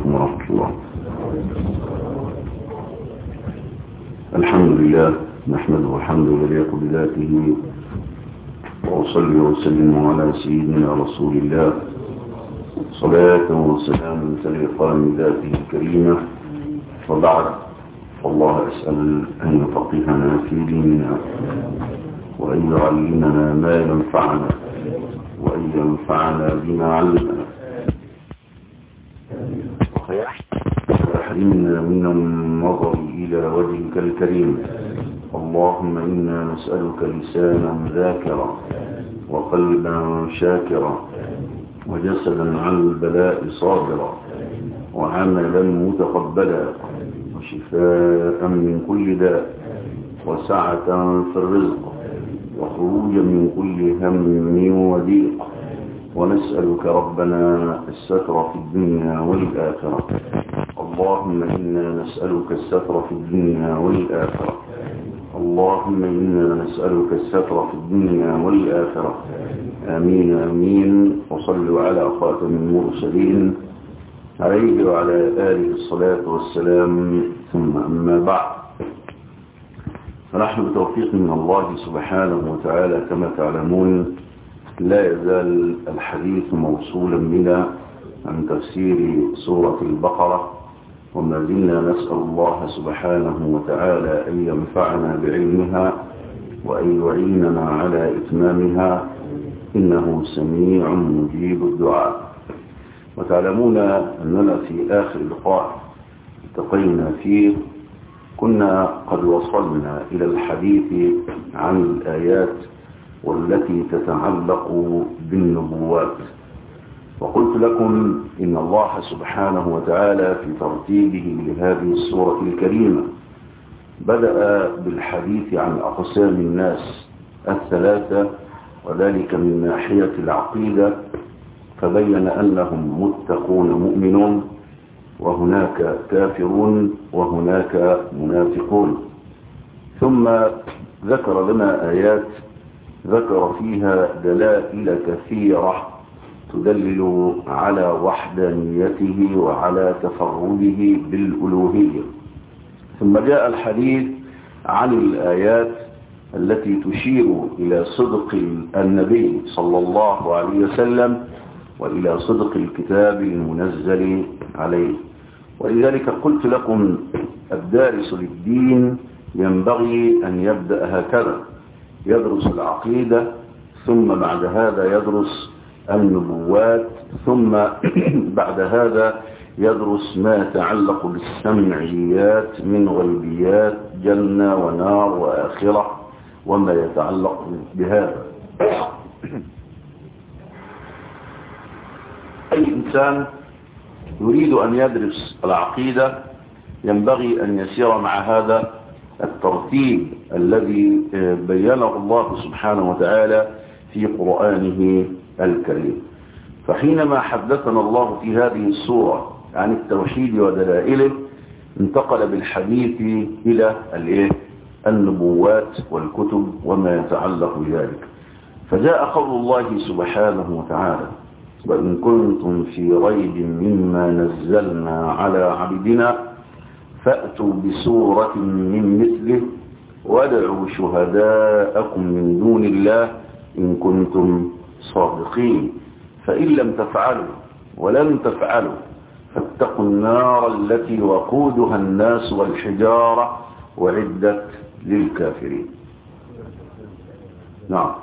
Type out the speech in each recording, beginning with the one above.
عليكم ورحمة الله الحمد لله نحمده الحمد لله بذاته وأصلي وسلم على سيدنا رسول الله صلاة وسلام تلقان ذاته الكريمة وبعد الله أسأل أن يفقهنا في ديننا وأن يعلمنا ما ينفعنا وأن ينفعنا بما علمنا ويحرمنا من النظر إلى وجهك الكريم اللهم إنا نسألك لسانا ذاكرا وقلبا شاكرا وجسدا على البلاء صابرا وعملا متقبلا وشفاء من كل داء وسعة في الرزق وخروجا من كل هم وضيق ونسألك ربنا الستر في الدنيا والآخرة اللهم إنا نسألك الستر في الدنيا والآخرة اللهم إنا نسألك الستر في الدنيا والآخرة آمين آمين وصلوا على خاتم المرسلين عليه وعلى آله الصلاة والسلام ثم أما بعد فنحن بتوفيق من الله سبحانه وتعالى كما تعلمون لا يزال الحديث موصولا بنا عن تفسير سورة البقرة وما زلنا نسأل الله سبحانه وتعالى أن ينفعنا بعلمها وأن يعيننا على إتمامها إنه سميع مجيب الدعاء وتعلمون أننا في آخر لقاء التقينا فيه كنا قد وصلنا إلى الحديث عن الآيات والتي تتعلق بالنبوات وقلت لكم إن الله سبحانه وتعالى في ترتيبه لهذه السورة الكريمة بدأ بالحديث عن أقسام الناس الثلاثة وذلك من ناحية العقيدة فبين أنهم متقون مؤمنون وهناك كافرون وهناك منافقون ثم ذكر لنا آيات ذكر فيها دلائل كثيرة تدلل على وحدانيته وعلى تفرده بالألوهية ثم جاء الحديث عن الآيات التي تشير إلى صدق النبي صلى الله عليه وسلم وإلى صدق الكتاب المنزل عليه ولذلك قلت لكم الدارس للدين ينبغي أن يبدأ هكذا يدرس العقيدة ثم بعد هذا يدرس النبوات ثم بعد هذا يدرس ما يتعلق بالسمعيات من غيبيات جنة ونار وآخرة وما يتعلق بهذا أي إنسان يريد أن يدرس العقيدة ينبغي أن يسير مع هذا الترتيب الذي بينه الله سبحانه وتعالى في قرآنه الكريم فحينما حدثنا الله في هذه السورة عن التوحيد ودلائله انتقل بالحديث إلى النبوات والكتب وما يتعلق بذلك فجاء قول الله سبحانه وتعالى وإن كنتم في ريب مما نزلنا على عبدنا فأتوا بسورة من مثله وادعوا شهداءكم من دون الله إن كنتم صادقين فإن لم تفعلوا ولم تفعلوا فاتقوا النار التي وقودها الناس والحجارة وعدت للكافرين نعم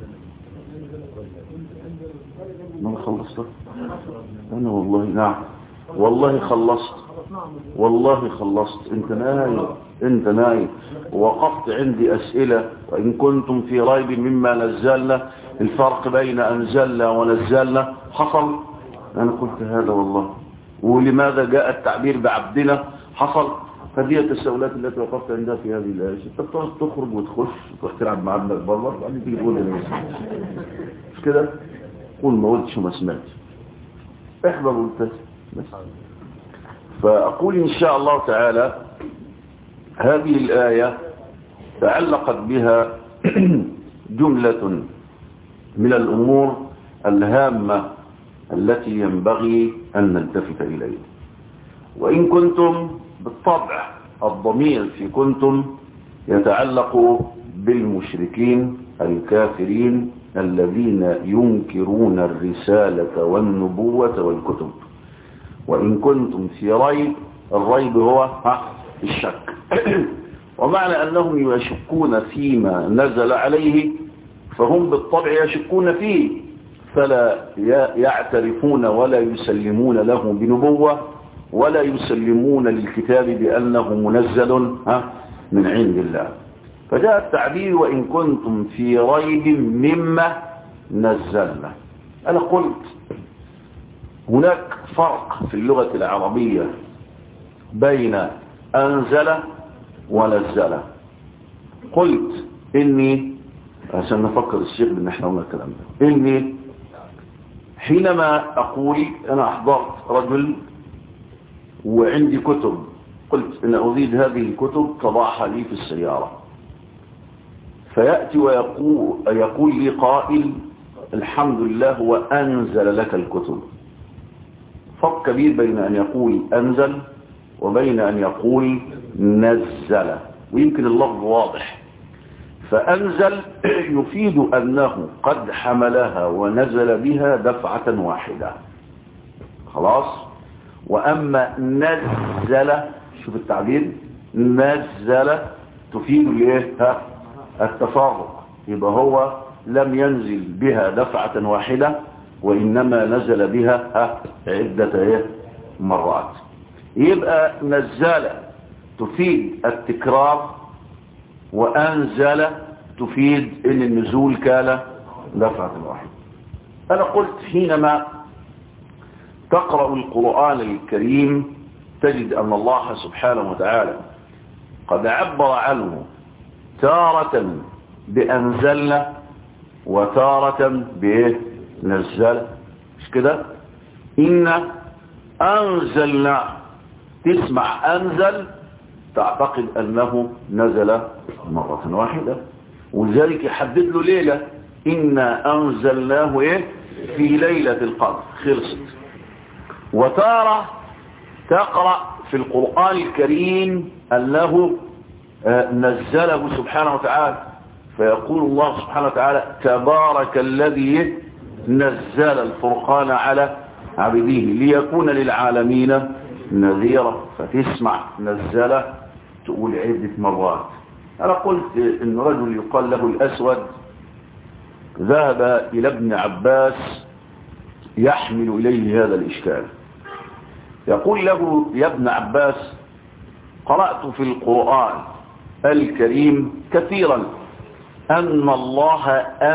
ما خلصت أنا والله نعم والله خلصت والله خلصت انت نايم انت نايم وقفت عندي أسئلة وإن كنتم في ريب مما نزلنا الفرق بين أنزلنا ونزلنا حصل أنا قلت هذا والله ولماذا جاء التعبير بعبدنا حصل فدي التساؤلات التي وقفت عندها في هذه الآية انت تخرج وتخش وتروح تلعب مع ابنك بره وبعدين تيجي تقول لي مش كده قول ما قلتش وما سمعتش احضر وابتسم بس فأقول إن شاء الله تعالى هذه الآية تعلقت بها جملة من الأمور الهامة التي ينبغي أن نلتفت إليها وإن كنتم بالطبع الضمير في كنتم يتعلق بالمشركين الكافرين الذين ينكرون الرسالة والنبوة والكتب وإن كنتم في ريب الريب هو الشك ومعنى أنهم يشكون فيما نزل عليه فهم بالطبع يشكون فيه فلا يعترفون ولا يسلمون له بنبوة ولا يسلمون للكتاب بأنه منزل من عند الله فجاء التعبير وإن كنتم في ريب مما نزلنا أنا قلت هناك فرق في اللغة العربية بين أنزل ونزل قلت إني عشان نفكر الشيخ بأن احنا قلنا الكلام ده إني حينما أقول أنا أحضرت رجل وعندي كتب قلت إن أريد هذه الكتب تضعها لي في السيارة فيأتي ويقول يقول لي قائل الحمد لله هو أنزل لك الكتب فرق كبير بين أن يقول أنزل وبين أن يقول نزل ويمكن اللفظ واضح فأنزل يفيد أنه قد حملها ونزل بها دفعة واحدة خلاص وأما نزل شوف التعبير نزل تفيد الايه التفرق يبقى هو لم ينزل بها دفعة واحدة وإنما نزل بها عدة مرات يبقى نزل تفيد التكرار وأنزل تفيد ان النزول كان دفعة واحدة أنا قلت حينما تقرأ القرآن الكريم تجد أن الله سبحانه وتعالى قد عبر عنه تارة بأنزلنا وتارة بنزل مش كده إن أنزلنا تسمع أنزل تعتقد أنه نزل مرة واحدة ولذلك يحدد له ليلة إنا أنزلناه إيه في ليلة القدر خلصت وتارة تقرأ في القرآن الكريم أنه نزله سبحانه وتعالى فيقول الله سبحانه وتعالى تبارك الذي نزل الفرقان على عبده ليكون للعالمين نذيرا فتسمع نزل تقول عدة مرات أنا قلت إن رجل يقال له الأسود ذهب إلى ابن عباس يحمل إليه هذا الإشكال يقول له يا ابن عباس قرأت في القرآن الكريم كثيرا أن الله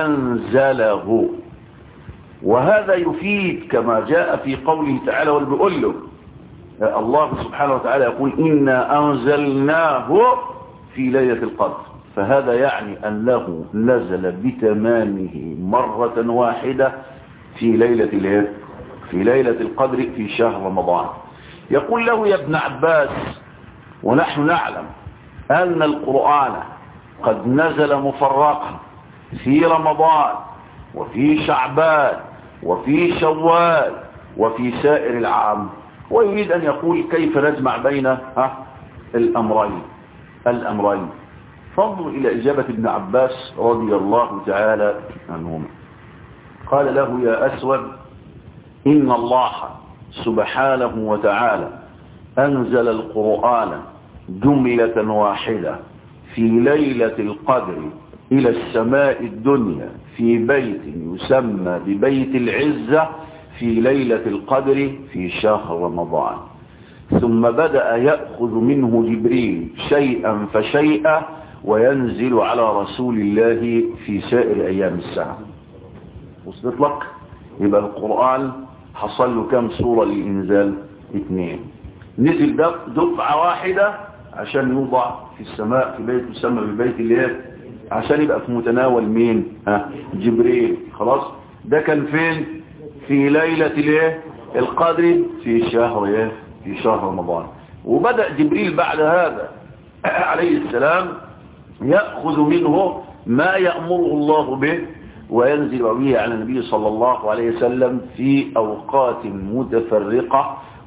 أنزله وهذا يفيد كما جاء في قوله تعالى والبقول له الله سبحانه وتعالى يقول إنا أنزلناه في ليلة القدر فهذا يعني أنه نزل بتمامه مرة واحدة في ليلة في ليلة القدر في شهر رمضان يقول له يا ابن عباس ونحن نعلم أن القرآن قد نزل مفرقا في رمضان وفي شعبان وفي شوال وفي سائر العام ويريد أن يقول كيف نجمع بين ها الأمرين الأمرين فانظر إلى إجابة ابن عباس رضي الله تعالى عنهما قال له يا أسود إن الله سبحانه وتعالى أنزل القرآن جملة واحدة في ليلة القدر إلى السماء الدنيا في بيت يسمى ببيت العزة في ليلة القدر في شهر رمضان ثم بدأ يأخذ منه جبريل شيئا فشيئا وينزل على رسول الله في سائر أيام السنة وصلت لك يبقى القرآن حصل له كم سورة للإنزال اثنين نزل دفعة واحدة عشان يوضع في السماء في بيت يسمى ببيت الله عشان يبقى في متناول مين ها جبريل خلاص ده كان فين في ليلة الايه القدر في شهر ايه في شهر رمضان وبدأ جبريل بعد هذا عليه السلام يأخذ منه ما يأمره الله به وينزل به على النبي صلى الله عليه وسلم في أوقات متفرقة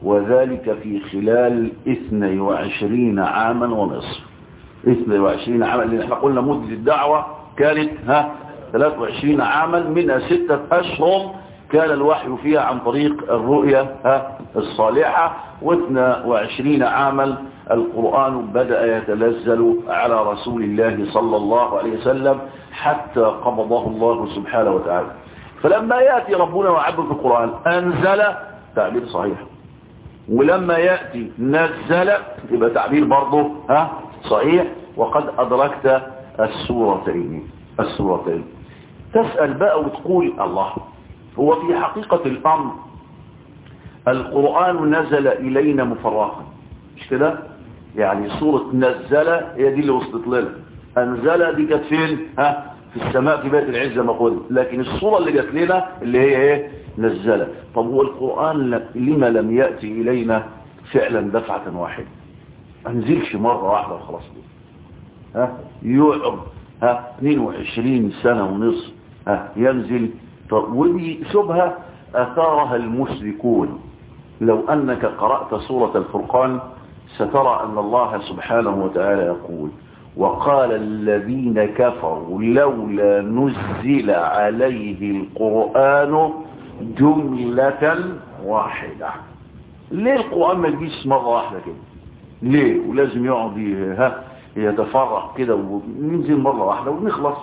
وذلك في خلال 22 عاما ونصف 22 عاما لان احنا قلنا مدة الدعوة كانت ها 23 عاما منها ستة اشهر كان الوحي فيها عن طريق الرؤية ها الصالحة و22 عاما القرآن بدأ يتنزل على رسول الله صلى الله عليه وسلم حتى قبضه الله سبحانه وتعالى فلما يأتي ربنا وعبد في القرآن أنزل تعبير صحيح ولما يأتي نزل يبقى تعبير برضه ها صحيح وقد أدركت السورتين السورتين تسأل بقى وتقول الله هو في حقيقة الأمر القرآن نزل إلينا مفرقا مش كده يعني سورة نزل هي دي اللي وصلت لنا أنزل دي كانت فين ها في السماء في بيت العزة ما قلت لكن الصورة اللي جات لنا اللي هي ايه نزل طب هو القرآن لما لم يأتي إلينا فعلا دفعة واحدة أنزلش مرة واحدة وخلاص ها يقعد ها 22 سنة ونصف ها ينزل طب ودي شبهة أثارها المشركون لو أنك قرأت سورة الفرقان سترى أن الله سبحانه وتعالى يقول وقال الذين كفروا لولا نزل عليه القرآن جملة واحدة ليه القرآن ما يجيش مرة واحدة كده ليه ولازم يقعد ها يتفرق كده وننزل مرة واحدة ونخلص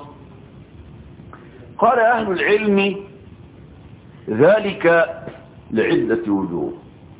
قال أهل العلم ذلك لعدة وجوه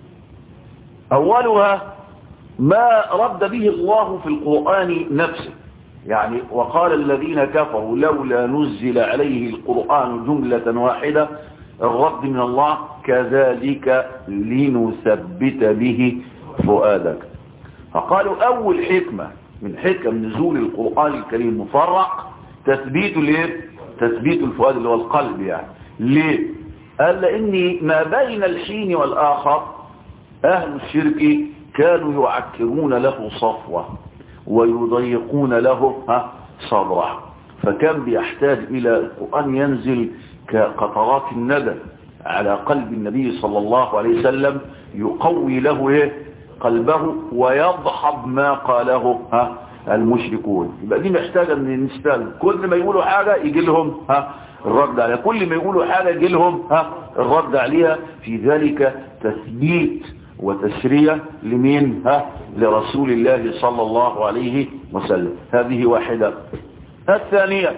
أولها ما رد به الله في القرآن نفسه يعني وقال الذين كفروا لولا نزل عليه القرآن جملة واحدة الرد من الله كذلك لنثبت به فؤادك فقالوا أول حكمة من حكم نزول القرآن الكريم مفرق تثبيت ليه تثبيت الفؤاد اللي هو القلب يعني ليه قال لأن ما بين الحين والآخر أهل الشرك كانوا يعكرون له صفوة ويضيقون له صدره فكان بيحتاج إلى القرآن ينزل كقطرات الندى على قلب النبي صلى الله عليه وسلم يقوي له إيه قلبه ويضحب ما قاله ها المشركون يبقى دي محتاجة ان نستخدم كل ما يقولوا حاجة يجي لهم ها الرد عليها كل ما يقولوا حاجة يجي لهم ها الرد عليها في ذلك تثبيت وتسرية لمين ها لرسول الله صلى الله عليه وسلم هذه واحدة الثانية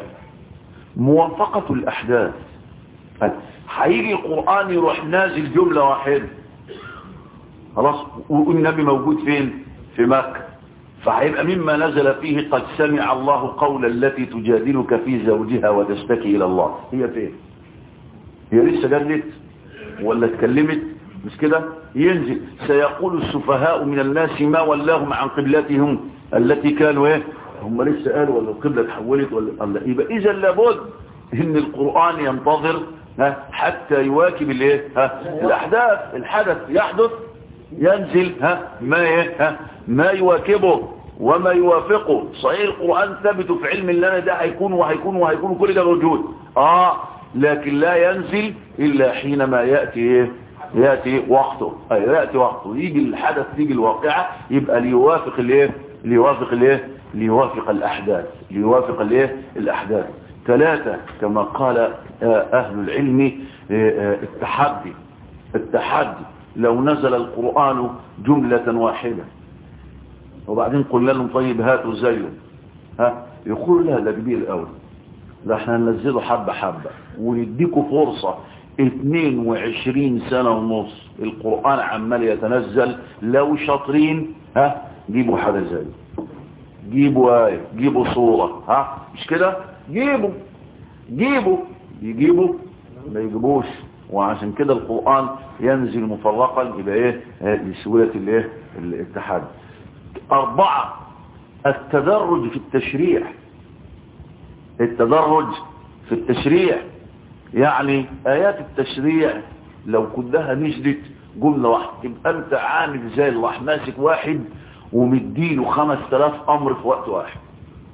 موافقة الأحداث هيجي القرآن يروح نازل جملة واحدة خلاص والنبي موجود فين في مكة فهيبقى مما نزل فيه قد سمع الله قول التي تجادلك في زوجها وتشتكي إلى الله هي فين هي لسه جدت ولا اتكلمت مش كده ينزل سيقول السفهاء من الناس ما ولاهم عن قبلتهم التي كانوا ايه هم لسه قالوا ولا القبلة تحولت ولا يبقى اذا لابد ان القرآن ينتظر ها حتى يواكب الايه ها الاحداث الحدث يحدث ينزل ها ما ايه ها ما يواكبه وما يوافقه صحيح القرآن ثبت في علم الله ده هيكون وهيكون وهيكون كل ده موجود اه لكن لا ينزل الا حينما يأتي ايه يأتي وقته أي يأتي وقته يجي الحدث تيجي الواقعة يبقى ليوافق الايه ليوافق الايه ليوافق الأحداث ليوافق الايه الأحداث ثلاثة كما قال أهل العلم التحدي التحدي لو نزل القرآن جملة واحدة وبعدين قلنا لهم طيب هاتوا زيه ها يقول لا ده كبير قوي ده احنا هننزله حبة حبة ونديكوا فرصة 22 سنة ونص القرآن عمال يتنزل لو شاطرين ها جيبوا حاجة زي جيبوا آية جيبوا صورة ها مش كده جيبوا جيبوا يجيبوا ما يجيبوش وعشان كده القرآن ينزل مفرقا يبقى ايه لسهولة الايه الاتحاد اربعة التدرج في التشريع التدرج في التشريع يعني آيات التشريع لو كلها نزلت جملة واحدة يبقى أنت عامل زي الله ماسك واحد ومديله خمس تلاف أمر في وقت واحد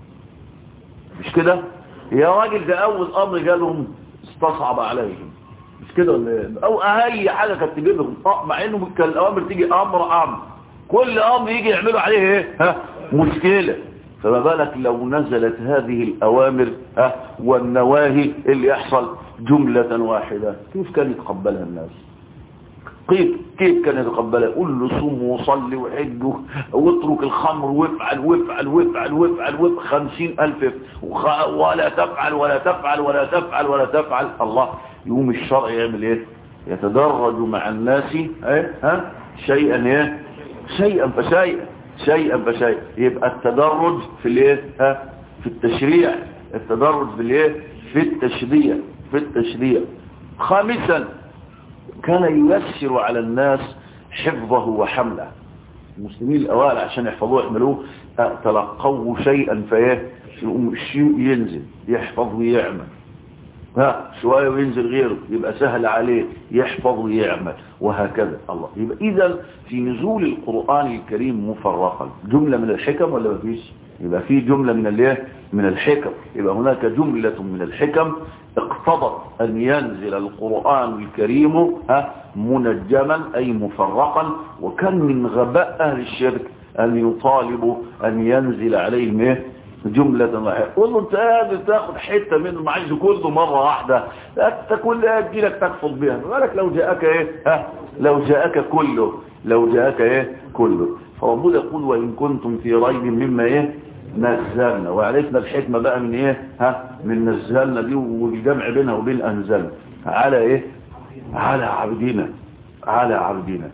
مش كده يا راجل ده أول أمر جالهم استصعب عليهم مش كده ولا ايه او اي حاجه كانت تجيب لهم مع انه كان الاوامر تيجي امر امر كل امر يجي يعملوا عليه ايه ها مشكله فما بالك لو نزلت هذه الاوامر ها والنواهي اللي يحصل جمله واحده كيف كان يتقبلها الناس كيف كيف كان يتقبلها قول له صوم وصلي وحج واترك الخمر وافعل وافعل وافعل وافعل وافعل خمسين ألف ولا تفعل ولا تفعل ولا تفعل ولا تفعل الله يقوم الشرع يعمل ايه يتدرج مع الناس ايه ها شيئا ايه شيئا فشيئا شيئا فشيئا يبقى التدرج في الايه ها في التشريع التدرج في الايه في التشريع في التشريع خامسا كان ييسر على الناس حفظه وحمله المسلمين الاوائل عشان يحفظوه يحملوه تلقوا شيئا فايه الشيء ينزل يحفظ ويعمل ها شوية وينزل غيره يبقى سهل عليه يحفظ ويعمل وهكذا الله يبقى إذا في نزول القرآن الكريم مفرقا جملة من الحكم ولا ما فيش يبقى في جملة من الايه من الحكم يبقى هناك جملة من الحكم اقتضت أن ينزل القرآن الكريم ها منجما أي مفرقا وكان من غباء أهل الشرك أن يطالبوا أن ينزل عليهم ايه جملة واحدة قول له انت قادر تاخد حتة منه ما عايز كله مرة واحدة انت كلها تجيلك تحفظ بها بالك لو جاءك ايه ها لو جاءك كله لو جاءك ايه كله فربنا يقول وإن كنتم في ريب مما ايه نزلنا وعرفنا الحكمة بقى من ايه ها من نزلنا دي والجمع بينها وبين انزلنا على ايه على عبدنا على عبدنا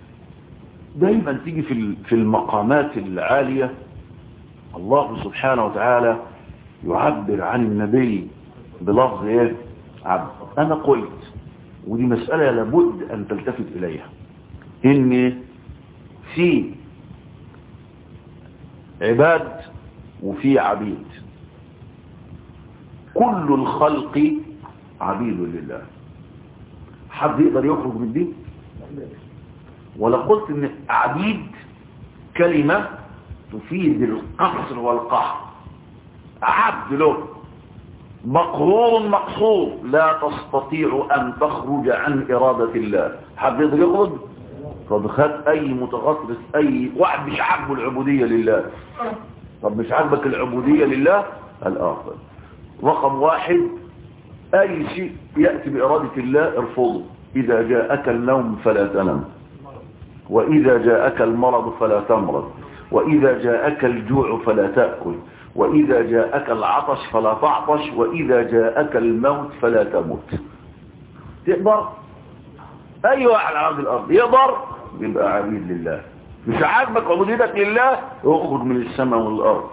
دايما تيجي في في المقامات العاليه الله سبحانه وتعالى يعبر عن النبي بلفظ ايه عبد انا قلت ودي مسألة لابد ان تلتفت اليها ان في عباد وفي عبيد كل الخلق عبيد لله حد يقدر يخرج من دي ولا قلت ان عبيد كلمة تفيد القصر والقهر عبد له مقهور مقصور لا تستطيع أن تخرج عن إرادة الله حد يقدر يخرج طب خد أي متغطرس أي واحد مش عاجبه العبودية لله طب مش عاجبك العبودية لله الآخر رقم واحد أي شيء يأتي بإرادة الله ارفضه إذا جاءك النوم فلا تنم وإذا جاءك المرض فلا تمرض وإذا جاءك الجوع فلا تأكل وإذا جاءك العطش فلا تعطش وإذا جاءك الموت فلا تموت تقدر أي واحد على أرض الأرض يقدر يبقى عبيد لله مش عاجبك عبوديتك لله اخرج من السماء والأرض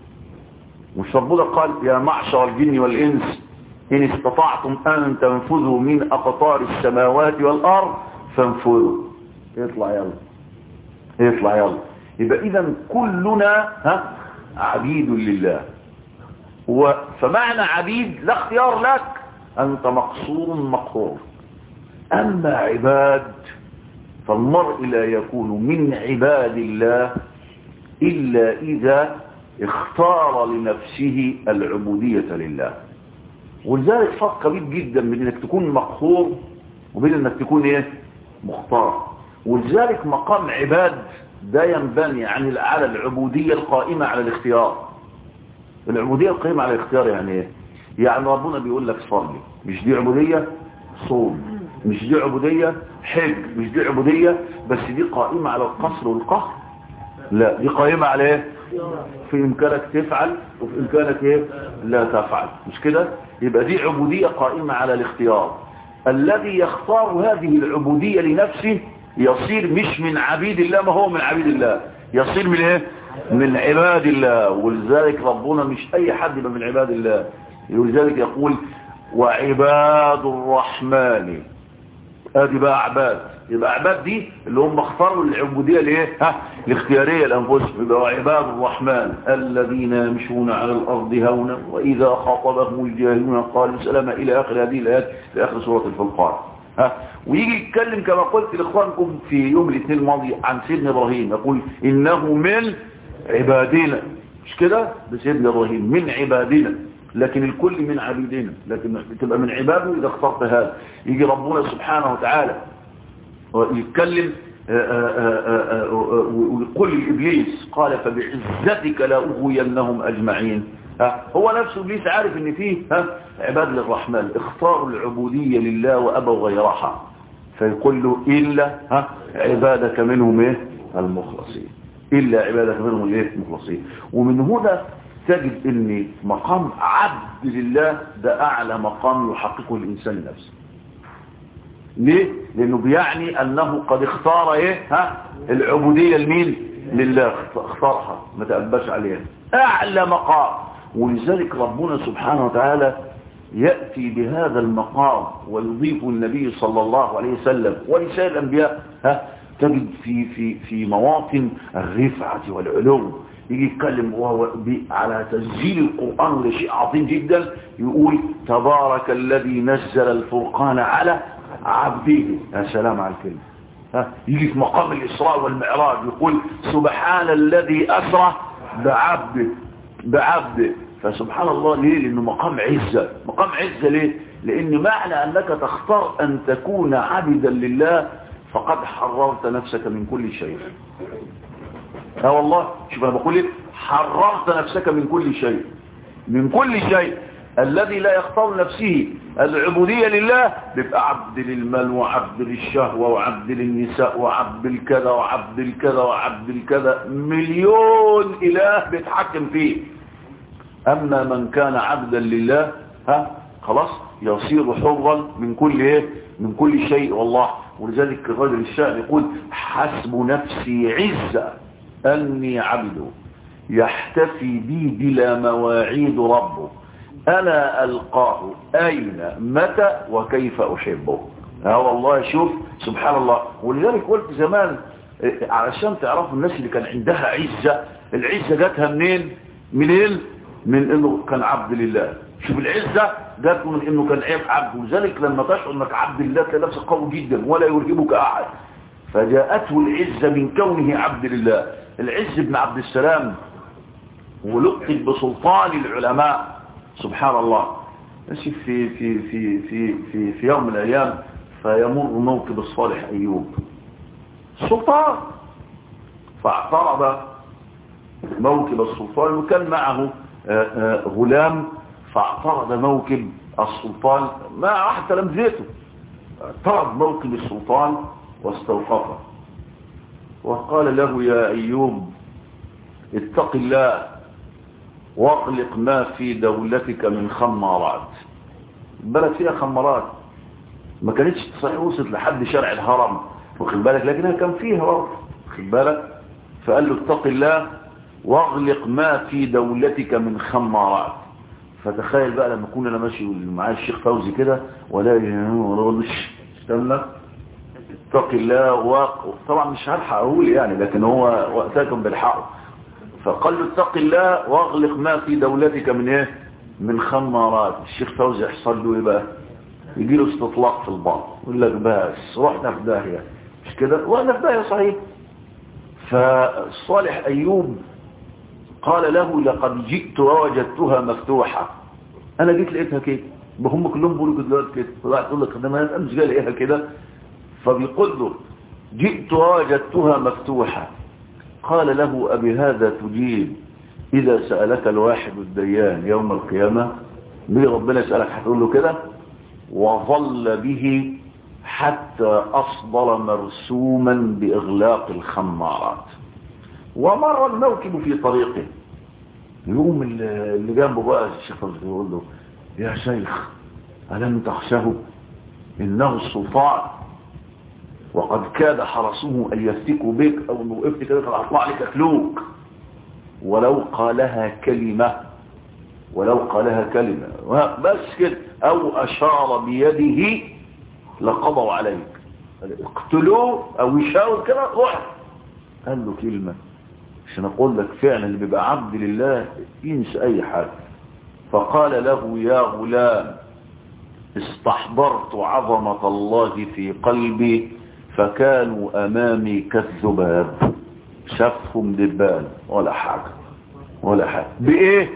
مش ربنا قال يا معشر الجن والإنس إن استطعتم أن تنفذوا من أقطار السماوات والأرض فانفذوا اطلع يلا اطلع يلا يبقى إذا كلنا ها عبيد لله و فمعنى عبيد لا اختيار لك أنت مقصور مقهور أما عباد فالمرء لا يكون من عباد الله إلا إذا اختار لنفسه العبودية لله ولذلك فرق كبير جدا بين انك تكون مقهور وبين انك تكون ايه مختار ولذلك مقام عباد ده ينبني عن على العبودية القائمة على الاختيار العبودية القائمة على الاختيار يعني ايه يعني ربنا بيقول لك صلي مش دي عبودية صوم مش دي عبودية حج مش دي عبودية بس دي قائمة على القصر والقهر لا دي قائمة على ايه في امكانك تفعل وفي امكانك ايه لا تفعل مش كده يبقى دي عبودية قائمة على الاختيار الذي يختار هذه العبودية لنفسه يصير مش من عبيد الله ما هو من عبيد الله يصير من ايه من عباد الله ولذلك ربنا مش اي حد يبقى من عباد الله ولذلك يقول وعباد الرحمن ادي بقى عباد يبقى عباد دي اللي هم اختاروا العبودية ليه ها الاختيارية لانفسهم يبقى عباد الرحمن الذين يمشون على الارض هونا واذا خاطبهم الجاهلون قالوا سلاما الى اخر هذه الايات في اخر سورة الفرقان ها ويجي يتكلم كما قلت لاخوانكم في يوم الاثنين الماضي عن سيدنا ابراهيم يقول انه من عبادنا مش كده بسيدنا ابراهيم من عبادنا لكن الكل من عبيدنا لكن تبقى من عباده إذا اخترت هذا يجي ربنا سبحانه وتعالى ويتكلم ويقول لإبليس قال فبعزتك لا أغوينهم أجمعين هو نفسه إبليس عارف ان فيه عباد للرحمن اختاروا العبودية لله وأبوا غيرها فيقول له إلا عبادك منهم إيه المخلصين إلا عبادك منهم الإيه المخلصين ومن هنا تجد ان مقام عبد لله ده أعلى مقام يحققه الإنسان نفسه ليه؟ لأنه بيعني أنه قد اختار إيه ها العبودية لمين لله اختارها ما تأباش عليها أعلى مقام ولذلك ربنا سبحانه وتعالى يأتي بهذا المقام ويضيف النبي صلى الله عليه وسلم ولسائر الأنبياء ها تجد في في في مواطن الرفعة والعلو يجي يتكلم وهو على تسجيل القرآن وده شيء عظيم جدا يقول تبارك الذي نزل الفرقان على عبده يا سلام على الكلمة ها يجي في مقام الإسراء والمعراج يقول سبحان الذي أسرى بعبده بعبده فسبحان الله ليه لأنه مقام عزة مقام عزة ليه لأن معنى أنك تختار أن تكون عبدا لله فقد حررت نفسك من كل شيء ها والله شوف أنا بقول لك حررت نفسك من كل شيء من كل شيء الذي لا يختار نفسه العبودية لله بيبقى عبد للمال وعبد للشهوة وعبد للنساء وعبد الكذا وعبد الكذا وعبد الكذا مليون إله بيتحكم فيه أما من كان عبدا لله ها خلاص يصير حرا من كل ايه من كل شيء والله ولذلك الرجل الشاعر يقول حسب نفسي عزة أني عبده يحتفي بي بلا مواعيد ربه أنا ألقاه أين متى وكيف أحبه ها والله شوف سبحان الله ولذلك قلت زمان علشان تعرفوا الناس اللي كان عندها عزة العزة جاتها منين منين من انه كان عبد لله شوف العزة جات من انه كان عيب عبد ولذلك لما تشعر انك عبد لله تلاقي نفسك قوي جدا ولا يرهبك احد فجاءته العزة من كونه عبد لله العز بن عبد السلام ولقب بسلطان العلماء سبحان الله ماشي في في في في في في يوم من الايام فيمر موكب الصالح ايوب سلطان فاعترض موكب السلطان وكان معه غلام فاعترض موكب السلطان مع واحد تلامذته اعترض موكب السلطان واستوقفه وقال له يا ايوب اتق الله واغلق ما في دولتك من خمارات البلد فيها خمارات ما كانتش صحيح وصلت لحد شارع الهرم واخد بالك لكنها كان فيها برضه واخد بالك فقال له اتق الله واغلق ما في دولتك من خمارات فتخيل بقى لما اكون انا ماشي معايا الشيخ فوزي كده ولا ولا استنى اتق الله واق طبعا مش هلحق اقول يعني لكن هو وقتها كان بالحق فقال له اتق الله واغلق ما في دولتك من ايه من خمارات الشيخ فوزي يحصل له ايه بقى يجي له استطلاق في البعض يقول لك بس رحنا في داهيه مش كده وانا في داهيه صحيح فصالح ايوب قال له لقد جئت ووجدتها مفتوحه انا جيت لقيتها كده هم كلهم بيقولوا دلوقتي كده طلعت تقول لك ده ما مش جاي الاقيها كده فبيقول له جئت ووجدتها مفتوحه قال له أبي هذا تجيب إذا سألك الواحد الديان يوم القيامة مين ربنا يسألك هتقول له كده وظل به حتى أصدر مرسوما بإغلاق الخمارات ومر الموكب في طريقه يقوم اللي جنبه بقى الشيخ يقول له يا شيخ ألم تخشه إنه السلطان وقد كاد حرسه أن يفتكوا بك أو أنه وقفت كده قد أطلع لك أكلوك ولو قالها كلمة ولو قالها كلمة بس كده أو أشار بيده لقضوا عليك اقتلوه أو يشاور كده روح قال له كلمة عشان أقول لك فعلا اللي بيبقى عبد لله ينسى أي حاجة فقال له يا غلام استحضرت عظمة الله في قلبي فكانوا امامي كالذباب شافهم دبان ولا حاجة ولا حاجة بايه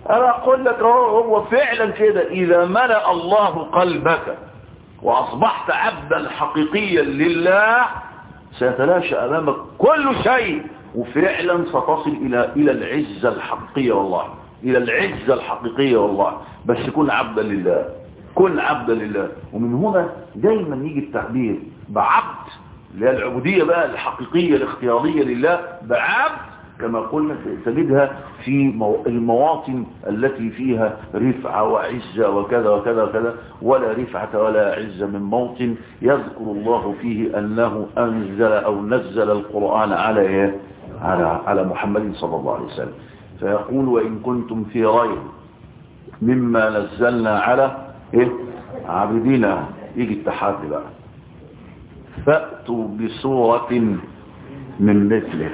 انا اقول لك هو, هو فعلا كده اذا ملأ الله قلبك واصبحت عبدا حقيقيا لله سيتلاشى امامك كل شيء وفعلا ستصل الى الى العزة الحقيقية والله الى العزة الحقيقية والله بس كن عبدا لله كن عبدا لله ومن هنا دايما يجي التعبير بعبد اللي هي العبودية بقى الحقيقية الاختيارية لله بعبد كما قلنا تجدها في المواطن التي فيها رفعة وعزة وكذا وكذا وكذا ولا رفعة ولا عزة من موطن يذكر الله فيه أنه أنزل أو نزل القرآن على إيه؟ على على محمد صلى الله عليه وسلم فيقول وإن كنتم في ريب مما نزلنا على إيه؟ عبدنا يجي التحدي بقى فأتوا بصورة من مثله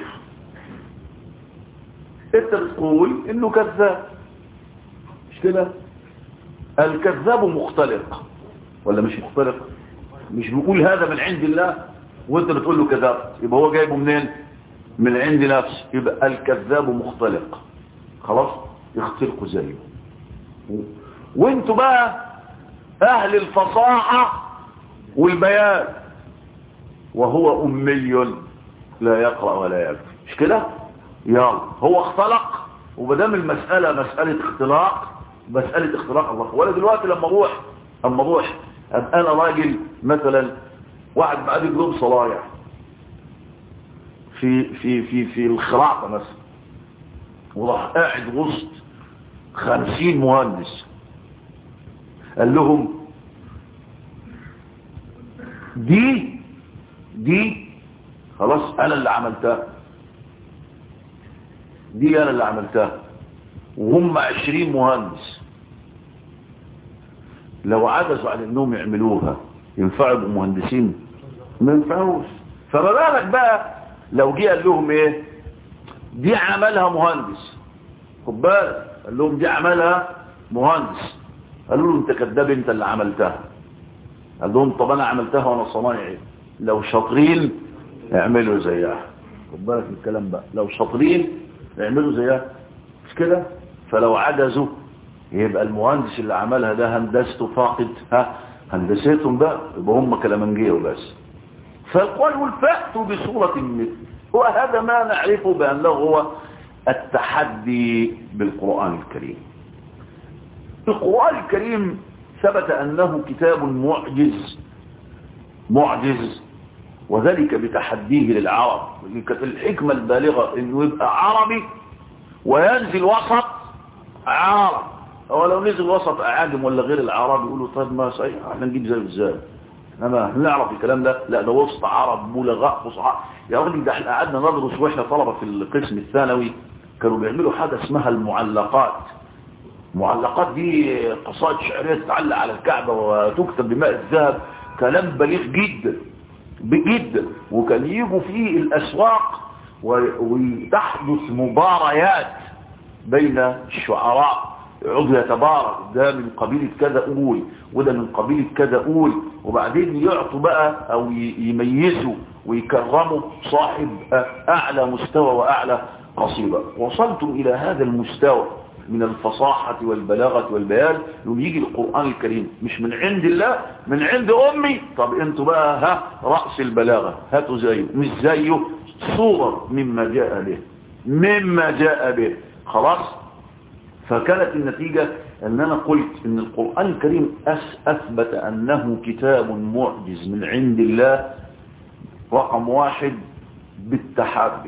انت بتقول انه كذاب مش كده الكذاب مختلق ولا مش مختلق مش بيقول هذا من عند الله وانت بتقول له كذاب يبقى هو جايبه منين من عند نفسه يبقى الكذاب مختلق خلاص يختلقوا زيه وانتوا بقى اهل الفصاحة والبيان وهو امي لا يقرأ ولا يكتب مش كده يلا هو اختلق وبدام المسألة مسألة اختلاق مسألة اختلاق الله ولا دلوقتي لما اروح اما اروح ابقى انا راجل مثلا واحد بعد جروب صلايع في في في في الخراطة مثلا وراح قاعد وسط خمسين مهندس قال لهم دي دي خلاص انا اللي عملتها دي انا اللي عملتها وهم عشرين مهندس لو عجزوا عن انهم يعملوها ينفعوا بمهندسين ما ينفعوش فما بالك بقى لو جه قال لهم ايه دي عملها مهندس خد بالك قال لهم دي عملها مهندس قالوا له انت كذاب انت اللي عملتها قال لهم طب انا عملتها وانا صنايعي لو شاطرين اعملوا زيها خد بالك من الكلام بقى لو شاطرين يعملوا زيها مش كده فلو عجزوا يبقى المهندس اللي عملها ده هندسته فاقد ها هندستهم بقى يبقى هم كلامنجيه وبس فالقول والفأتوا بصورة مثل هو هذا ما نعرفه بأنه هو التحدي بالقرآن الكريم القرآن الكريم ثبت أنه كتاب معجز معجز وذلك بتحديه للعرب كانت الحكمة البالغة انه يبقى عربي وينزل وسط عرب هو لو نزل وسط اعاجم ولا غير العرب يقولوا طيب ما صحيح احنا نجيب زيه ازاي انما نعرف الكلام ده لا ده وسط عرب بلغاء فصحاء يا راجل ده احنا قعدنا ندرس واحنا طلبه في القسم الثانوي كانوا بيعملوا حاجه اسمها المعلقات المعلقات دي قصائد شعريه تتعلق على الكعبه وتكتب بماء الذهب كلام بليغ جدا جدا وكان يجوا فيه الأسواق وتحدث مباريات بين الشعراء يقعدوا يتبارك ده من قبيلة كذا قول وده من قبيلة كذا قول وبعدين يعطوا بقى او يميزوا ويكرموا صاحب اعلى مستوى واعلى قصيدة وصلتم الى هذا المستوى من الفصاحة والبلاغة والبيان يوم يجي القرآن الكريم مش من عند الله من عند أمي طب انتوا بقى ها رأس البلاغة هاتوا زيه مش زيه صورة مما جاء به مما جاء به خلاص فكانت النتيجة ان انا قلت ان القرآن الكريم اثبت انه كتاب معجز من عند الله رقم واحد بالتحدي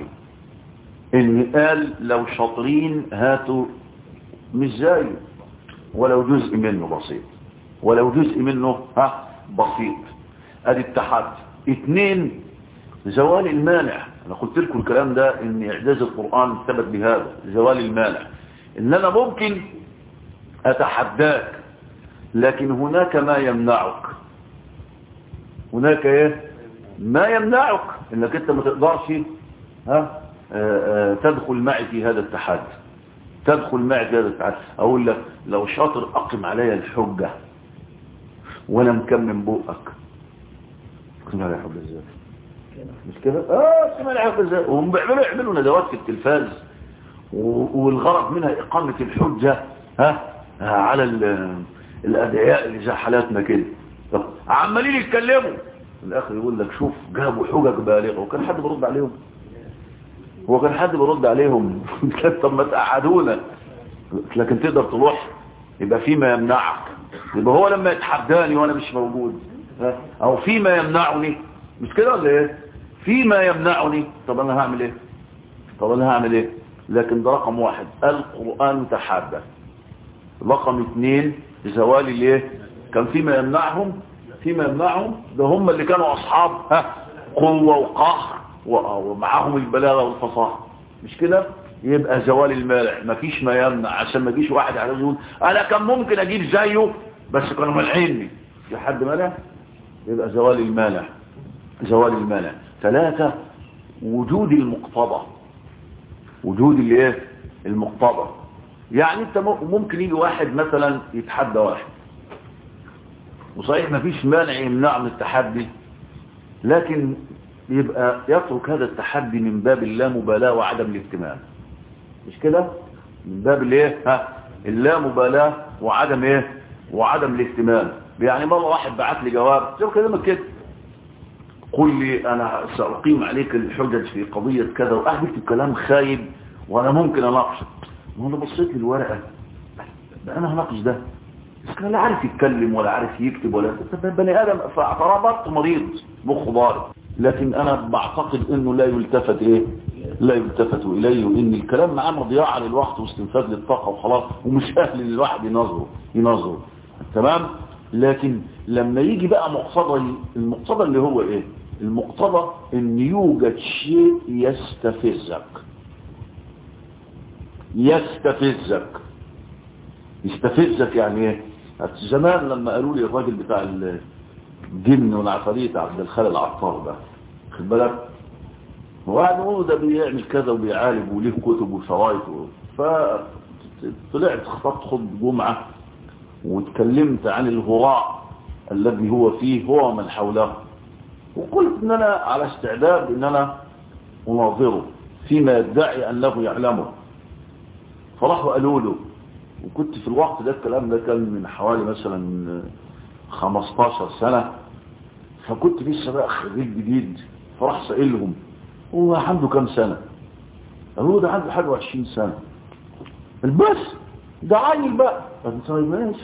ان قال لو شاطرين هاتوا مش زي ولو جزء منه بسيط ولو جزء منه ها بسيط ادي التحدي اثنين زوال المانع انا قلت لكم الكلام ده ان اعجاز القرآن ثبت بهذا زوال المانع ان انا ممكن اتحداك لكن هناك ما يمنعك هناك ايه ما يمنعك انك انت ما تقدرش ها آآ آآ تدخل معي في هذا التحدي تدخل معي في هذا التحدي اقول لك لو شاطر اقم علي الحجة وانا مكمم بوقك اقم علي الحجة ازاي مش كده اه اقم علي الحجة ازاي وهم بيعملوا يعملوا ندوات في التلفاز والغرض منها اقامة الحجة ها على الادعياء اللي زي حالاتنا كده طب عمالين يتكلموا الاخر يقول لك شوف جابوا حجج بالغه وكان حد بيرد عليهم هو كان حد بيرد عليهم طب ما تقعدونا لكن تقدر تروح يبقى في ما يمنعك يبقى هو لما يتحداني وانا مش موجود ها؟ او في ما يمنعني مش كده ولا ايه في ما يمنعني طب انا هعمل ايه طب انا هعمل ايه لكن ده رقم واحد القرآن تحدى رقم اثنين زوال الايه كان فيما يمنعهم فيما يمنعهم ده هم اللي كانوا اصحاب ها قوة وقهر ومعاهم البلاغة والفصاحة مش كده يبقى زوال المانع مفيش ما يمنع عشان ما يجيش واحد على يقول انا كان ممكن اجيب زيه بس كانوا ملعيني في حد مانع يبقى زوال المانع زوال المانع ثلاثة وجود المقتضى وجود الايه المقتضى يعني انت ممكن يجي واحد مثلا يتحدى واحد وصحيح ما فيش مانع يمنع من التحدي لكن يبقى يترك هذا التحدي من باب اللامبالاة وعدم الاهتمام مش كده من باب الايه ها اللامبالاة وعدم ايه وعدم الاهتمام يعني مرة واحد بعت لي جواب زي كلمة كده قل لي انا سأقيم عليك الحجج في قضية كذا وقاعد يكتب كلام خايب وانا ممكن اناقشك وانا بصيت للورقة ده انا هناقش ده بس كان لا عارف يتكلم ولا عارف يكتب ولا بني ادم فاعترضت مريض مخ ضارب لكن انا بعتقد انه لا يلتفت ايه لا يلتفت اليه وان الكلام معاه مضيعه للوقت واستنفاذ للطاقه وخلاص ومش اهل للواحد ينظره ينظره تمام لكن لما يجي بقى مقتضى المقتضى اللي هو ايه المقتضى ان يوجد شيء يستفزك يستفزك يستفزك يعني ايه زمان لما قالوا لي الراجل بتاع الجن والعفاريت عبد الخالق العطار ده خد بالك وقعد يقول ده بيعمل كذا وبيعالج وليه كتب وشرايط فطلعت خطبت خطبه جمعه واتكلمت عن الهراء الذي هو فيه هو ومن حوله وقلت ان انا على استعداد ان انا اناظره فيما يدعي انه يعلمه فراحوا قالوا له وكنت في الوقت ده الكلام ده كان من حوالي مثلا 15 سنة فكنت لسه بقى خريج جديد فراح سائلهم هو عنده كام سنة قالوا ده عنده حاجة 20 سنة بس ده عيل بقى طيب ماشي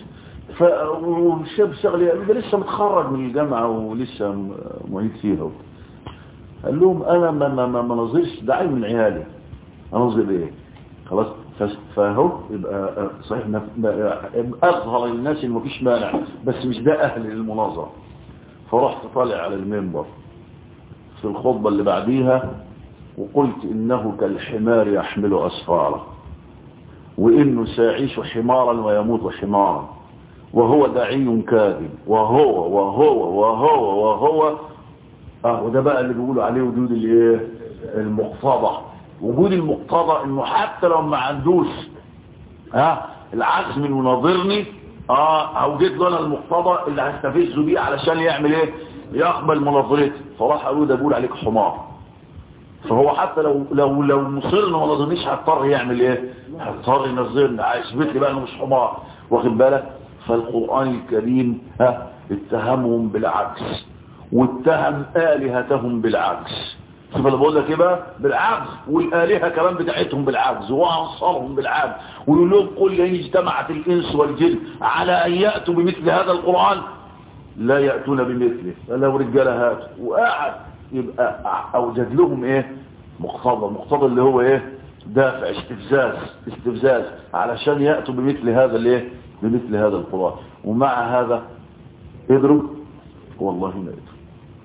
فالشاب شغل قال ده لسه متخرج من الجامعة ولسه معيد فيها قال لهم انا ما ما ما, ما نظرش ده عيل من عيالي انظر ايه خلاص فهو يبقى صحيح اظهر للناس ان مفيش مانع بس مش ده اهل للمناظره فرحت طالع على المنبر في الخطبه اللي بعديها وقلت انه كالحمار يحمل اسفاره وانه سيعيش حمارا ويموت حمارا وهو دعي كاذب وهو وهو وهو وهو اه وده بقى اللي بيقولوا عليه وجود الايه المقتضى وجود المقتضى انه حتى لو ما عندوش ها العزم المناظرني اه اوجد له انا المقتضى اللي هستفزه بيه علشان يعمل ايه يقبل مناظرتي فراح قالوا ده بيقول عليك حمار فهو حتى لو لو لو مصرنا ما نظرنيش هيضطر يعمل ايه هيضطر ينظرني هيثبت لي بقى انه مش حمار واخد بالك فالقران الكريم ها اتهمهم بالعكس واتهم الهتهم بالعكس شوف انا بقول لك ايه بقى بالعجز والالهه كمان بتاعتهم بالعجز وانصارهم بالعجز ويقول لهم قل ان اجتمعت الانس والجن على ان ياتوا بمثل هذا القران لا ياتون بمثله لو رجاله هاتوا وقعد يبقى اوجد لهم ايه مقتضى مقتضى اللي هو ايه دافع استفزاز استفزاز علشان ياتوا بمثل هذا الايه بمثل هذا القران ومع هذا قدروا والله ما قدروا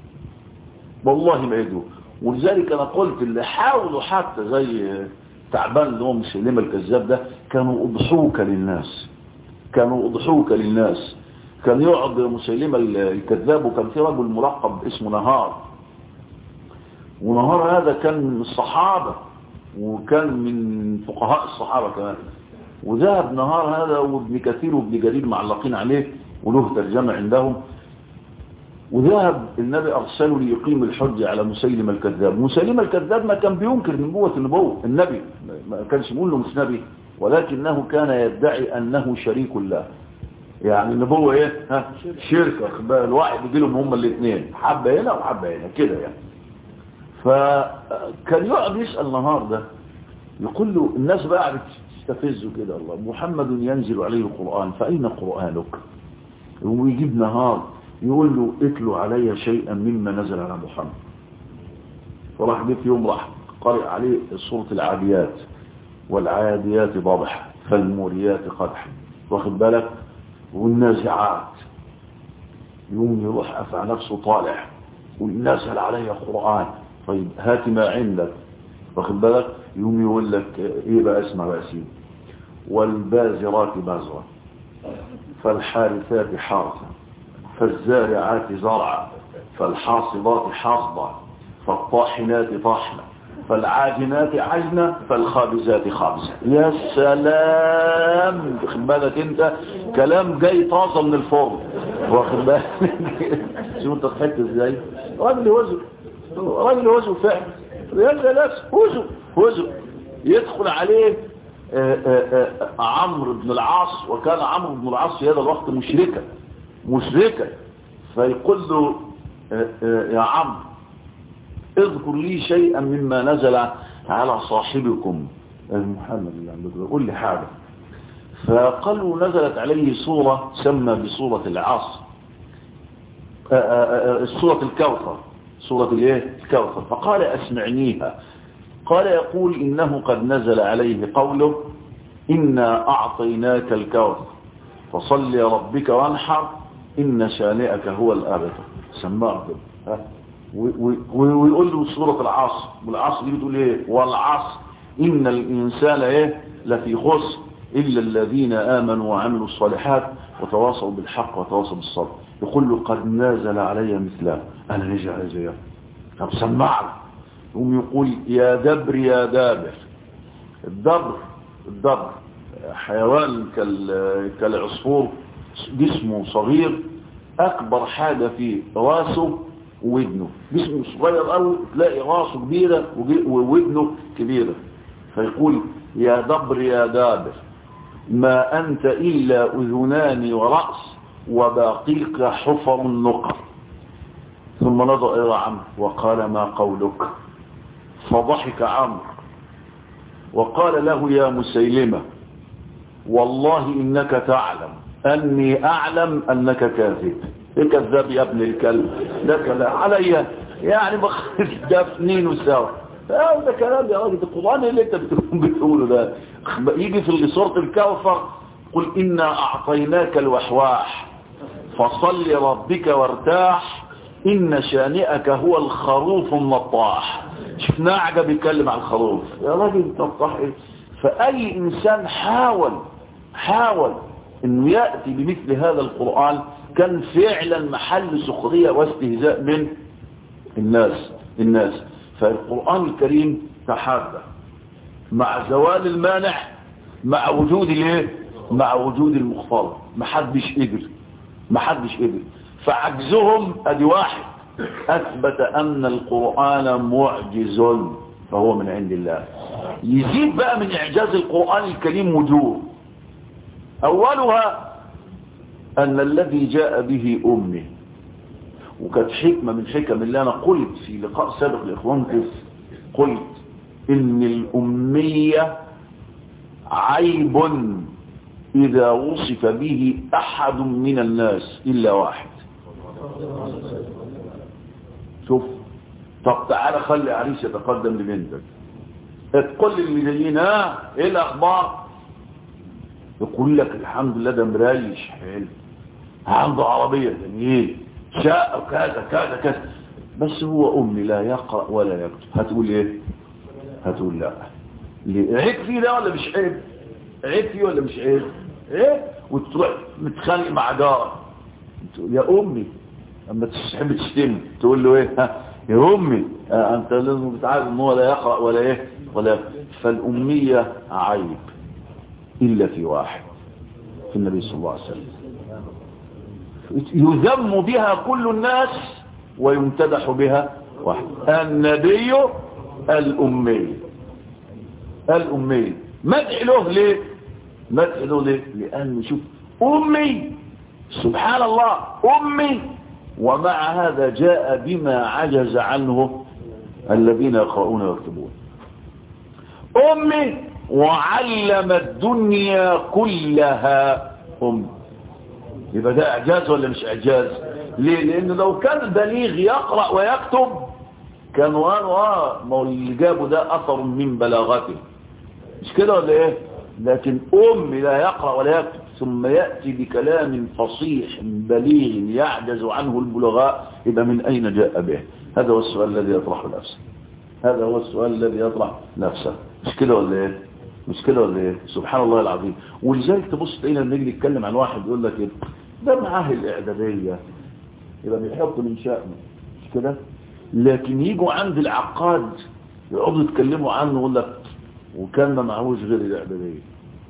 والله ما قدروا ولذلك انا قلت اللي حاولوا حتى زي تعبان اللي هو مسلمة الكذاب ده كانوا اضحوك للناس كانوا اضحوك للناس كان يقعد مسيلمة الكذاب وكان في رجل ملقب اسمه نهار ونهار هذا كان من الصحابة وكان من فقهاء الصحابة كمان وذهب نهار هذا وابن كثير وابن جرير معلقين عليه وله ترجمة عندهم وذهب النبي أرسله ليقيم الحجة على مسيلم الكذاب مسيلم الكذاب ما كان بينكر نبوة النبوة النبي ما كانش بيقول له مش نبي ولكنه كان يدعي أنه شريك الله يعني النبوة ايه ها شركة الواحد يجي لهم هم الاثنين حبة هنا وحبة هنا كده يعني فكان يقعد يسأل نهار ده يقول له الناس بقى بتستفزه كده الله محمد ينزل عليه القرآن فأين قرآنك ويجيب نهار يقول له اتلوا علي شيئا مما نزل على محمد فراح جه في يوم راح قرئ عليه سورة العاديات والعاديات ضبح فالموريات قدح واخد بالك والنازعات يوم يروح أفع نفسه طالع والنازل علي قرآن طيب هات ما عندك واخد بالك يوم يقول لك ايه بقى اسمع بقى سيدي والبازرات بازرة فالحارثات حارثة فالزارعات زرعا فالحاصدات حاصدة فالطاحنات طاحنة فالعاجنات عجنة فالخابزات خابزة يا سلام واخد بالك انت كلام جاي طازة من الفرن واخد بالك شوف انت ضحكت ازاي راجل وزن راجل وزن فعلا يا سلام وزن وزن يدخل عليه آآ آآ عمرو بن العاص وكان عمرو بن العاص في هذا الوقت مشركا مشركا فيقول له آآ يا عمرو اذكر لي شيئا مما نزل على صاحبكم محمد اللي عندك قول لي حاجة فقالوا نزلت عليه صورة سمى بصورة العاص صورة الكوثر صورة الايه الكوثر فقال اسمعنيها قال يقول إنه قد نزل عليه قوله إنا أعطيناك الكوثر فصل لربك وانحر إن شانئك هو الآبتر سماه كده ويقول له سورة العصر والعصر دي بتقول ايه والعصر إن الإنسان ايه لفي خسر إلا الذين آمنوا وعملوا الصالحات وتواصوا بالحق وتواصوا بالصبر يقول له قد نازل علي مثله أنا نجي على زيه طب سمعني يقوم يقول يا دبر يا دابر الدبر الدبر حيوان كالعصفور جسمه صغير أكبر حاجة في راسه وودنه جسمه صغير قوي تلاقي راسه كبيرة وودنه كبيرة فيقول يا دبر يا دابر ما أنت إلا أذنان ورأس وباقيك حفر النقر ثم نظر إلى عمرو وقال ما قولك فضحك عمرو وقال له يا مسيلمة والله إنك تعلم أني أعلم أنك كاذب إيه كذاب يا ابن الكلب ده كلام عليا يعني بخذ دفنين وسوا ده كلام يا راجل القرآن اللي انت بتقوله ده يجي في سورة الكوثر قل إنا أعطيناك الوحواح فصل ربك وارتاح إن شانئك هو الخروف النطاح شفنا عجب يتكلم عن الخروف يا راجل نطاح ايه فأي إنسان حاول حاول انه يأتي بمثل هذا القرآن كان فعلا محل سخرية واستهزاء من الناس الناس فالقرآن الكريم تحدى مع زوال المانع مع وجود الايه مع وجود المختلط محدش قدر محدش قدر فعجزهم ادي واحد اثبت ان القرآن معجز فهو من عند الله يزيد بقى من اعجاز القرآن الكريم وجوه اولها ان الذي جاء به امه وكانت حكمة من حكم اللي انا قلت في لقاء سابق لاخوانكم قلت ان الامية عيب اذا وصف به احد من الناس الا واحد شوف طب تعالى خلي عريس يتقدم لبنتك تقول اللي جايين ها ايه الاخبار يقول لك الحمد لله ده مريش حلو عنده عربية جميل شاء كذا كذا كذا بس هو امي لا يقرأ ولا يكتب هتقول ايه هتقول لا ليه عيب فيه ده ولا مش عيب عيب فيه ولا مش عيب عيب وتروح متخانق مع جارك تقول يا امي اما تحب تشتمه تقول له ايه ها يا امي آه انت لازم تتعرف ان هو لا يقرأ ولا ايه ولا يكتب فالامية عيب الا في واحد في النبي صلى الله عليه وسلم يذم بها كل الناس ويمتدح بها واحد النبي الأمي الأمي مدح له ليه مدح له ليه لأنه شوف أمي سبحان الله أمي ومع هذا جاء بما عجز عنه الذين يقرؤون ويكتبون أمي وعلم الدنيا كلها أمي يبقى ده إعجاز ولا مش إعجاز ليه لأنه لو كان بليغ يقرأ ويكتب كان واه ما هو اللي جابه ده أثر من بلاغته مش كده ولا إيه لكن أمي لا يقرأ ولا يكتب ثم يأتي بكلام فصيح بليغ يعجز عنه البلغاء يبقى من أين جاء به هذا هو السؤال الذي يطرح نفسه هذا هو السؤال الذي يطرح نفسه مش كده ولا ايه مش كده ولا ايه سبحان الله العظيم ولذلك تبص تلاقينا لما نيجي نتكلم عن واحد يقول لك ايه ده معاه الاعداديه يبقى بيحط من شأنه مش كده لكن يجوا عند العقاد يقعدوا يتكلموا عنه يقول لك وكان ما معهوش غير الاعداديه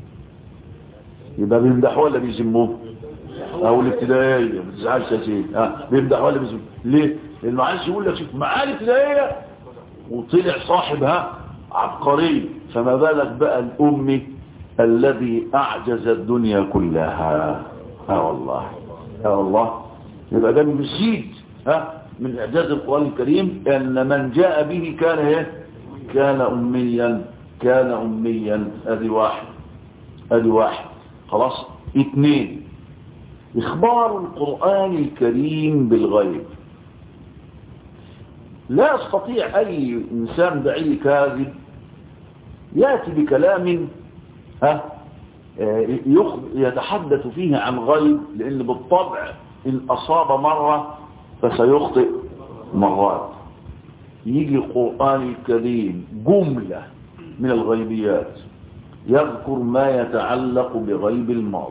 يبقى بيمدحوه ولا بيذموه او الابتدائيه ما تزعلش يا سيدي ها بيمدحوه ولا بيذموه ليه لانه عايز يقول لك شوف معاه الابتدائيه وطلع صاحبها عبقري فما بالك بقى الأم الذي أعجز الدنيا كلها اه والله اه والله يبقى ده مزيد ها من إعجاز القرآن الكريم أن من جاء به كان ايه كان أميا كان أميا ادي واحد ادي واحد خلاص اثنين إخبار القرآن الكريم بالغيب لا يستطيع أي إنسان بعي كاذب يأتي بكلام ها يتحدث فيه عن غيب لأن بالطبع إن أصاب مرة فسيخطئ مرات يجي القرآن الكريم جملة من الغيبيات يذكر ما يتعلق بغيب الماضي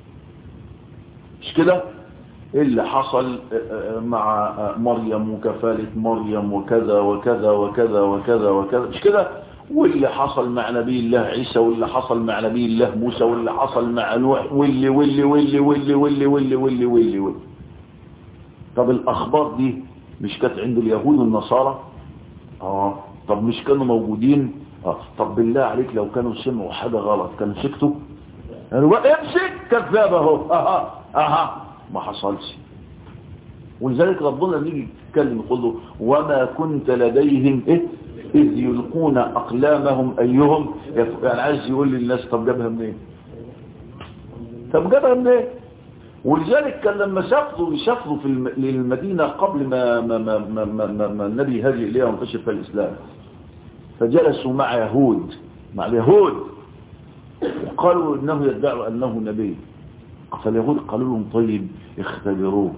مش كده اللي حصل مع مريم وكفالة مريم وكذا وكذا وكذا وكذا وكذا مش كده واللي حصل مع نبي الله عيسى واللي حصل مع نبي الله موسى واللي حصل مع نوح واللي واللي واللي واللي واللي واللي واللي واللي واللي طب الأخبار دي مش كانت عند اليهود والنصارى اه طب مش كانوا موجودين اه طب بالله عليك لو كانوا سمعوا حاجة غلط كانوا سكتوا قالوا امسك كذاب اهو اها اها ما حصلش ولذلك ربنا نيجي يتكلم يقول له وما كنت لديهم ايه اذ يلقون اقلامهم ايهم يعني عايز يقول للناس طب جابها منين طب جابها منين ولذلك كان لما سافروا يسافروا في الم... للمدينه قبل ما ما ما ما, ما, ما, ما النبي هاجر اليها وانتشر في الاسلام فجلسوا مع يهود مع اليهود وقالوا انه يدعي انه نبي فاليهود قالوا لهم طيب اختبروه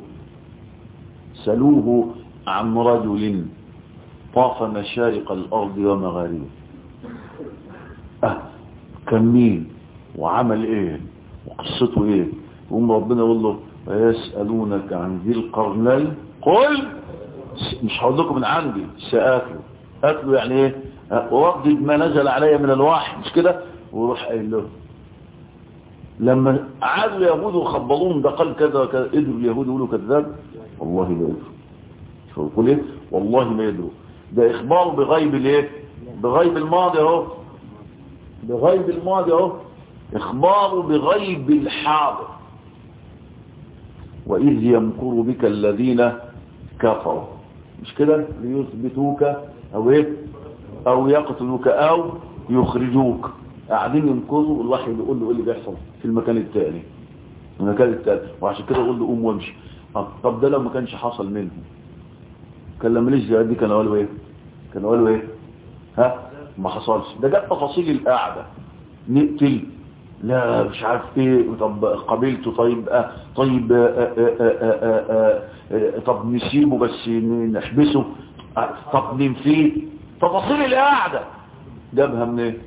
سلوه عن رجل طاف مشارق الأرض ومغاربها أه كان مين وعمل ايه وقصته ايه وهم ربنا يقول له ويسألونك عن ذي القرنين قل مش هقول لكم من عندي سأكله أكله يعني ايه وردد ما نزل علي من الوحي مش كده وروح قايل له لما عادوا اليهود وخبروهم ده قال كذا وكذا قدروا اليهود يقولوا كذاب والله ما يدروا شو يقول ايه والله ما يدروا ده اخبار بغيب الايه بغيب الماضي اهو بغيب الماضي اهو اخبار بغيب الحاضر واذ يمكر بك الذين كفروا مش كده ليثبتوك او ايه او يقتلوك او يخرجوك قاعدين ينقذوا والله بيقول له ايه اللي بيحصل في المكان التاني المكان التاني وعشان كده يقول له قوم وامشي طب ده لو ما كانش حصل منهم كان لما ليش دي كان قالوا ايه كان قالوا ايه ها ما حصلش ده جت تفاصيل القعده نقتل لا مش عارف ايه طب قبيلته طيب آه طيب آه آه آه طب نسيبه بس نحبسه طب ننفيه تفاصيل القعده جابها منين إيه؟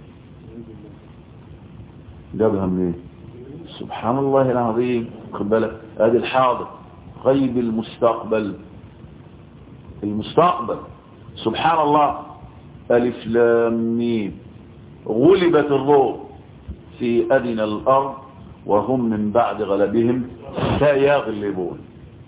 جابها منين سبحان الله العظيم خد بالك ادي الحاضر غيب المستقبل المستقبل سبحان الله الف لام ميم غلبت الروم في ادنى الارض وهم من بعد غلبهم سيغلبون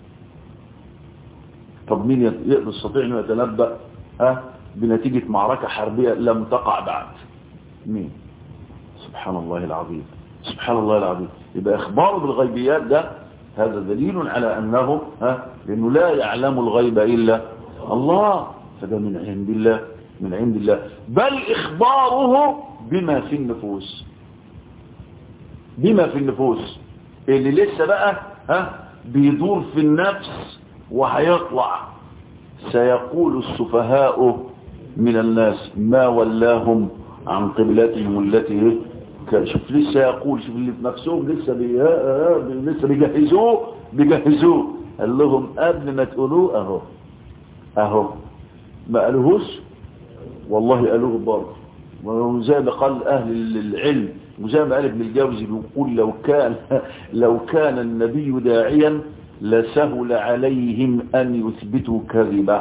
طب مين يقدر يستطيع انه يتنبأ ها بنتيجة معركة حربية لم تقع بعد مين سبحان الله العظيم سبحان الله العظيم يبقى إخباره بالغيبيات ده هذا دليل على أنه ها لأنه لا يعلم الغيب إلا الله فده من عند الله من عند الله بل إخباره بما في النفوس بما في النفوس اللي لسه بقى ها بيدور في النفس وهيطلع سيقول السفهاء من الناس ما ولاهم عن قبلتهم التي شوف لسه يقول شوف اللي في نفسهم لسه بي... لسه بيجهزوه بيجهزوه قال لهم قبل ما تقولوه اهو اهو ما قالوهوش والله قالوه برضه وزي ما قال اهل العلم وزي ما قال ابن الجوزي بيقول لو كان لو كان النبي داعيا لسهل عليهم ان يثبتوا كذبه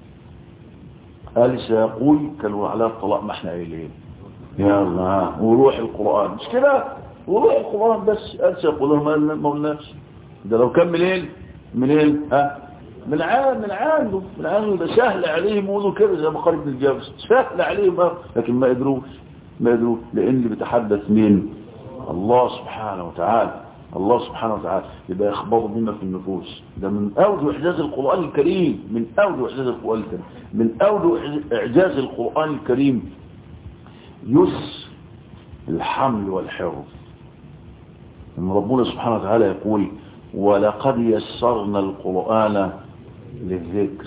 قال سيقول كانوا على الطلاق ما احنا قايلين يا الله وروح القرآن مش كده وروح القرآن بس قال سيقول لهم ما قلناش ده لو كان منين منين ها من عام من عنده من عنده ده سهل عليهم يقولوا كده زي ما قال ابن الجوز سهل عليهم لكن ما قدروش ما قدروش لان اللي بيتحدث مين الله سبحانه وتعالى الله سبحانه وتعالى يبقى يخبر بما في النفوس ده من أوجه إعجاز القرآن الكريم من أوجه إعجاز القرآن الكريم من أوجه إعجاز القرآن الكريم يس الحمل والحفظ ان ربنا سبحانه وتعالى يقول ولقد يسرنا القرآن للذكر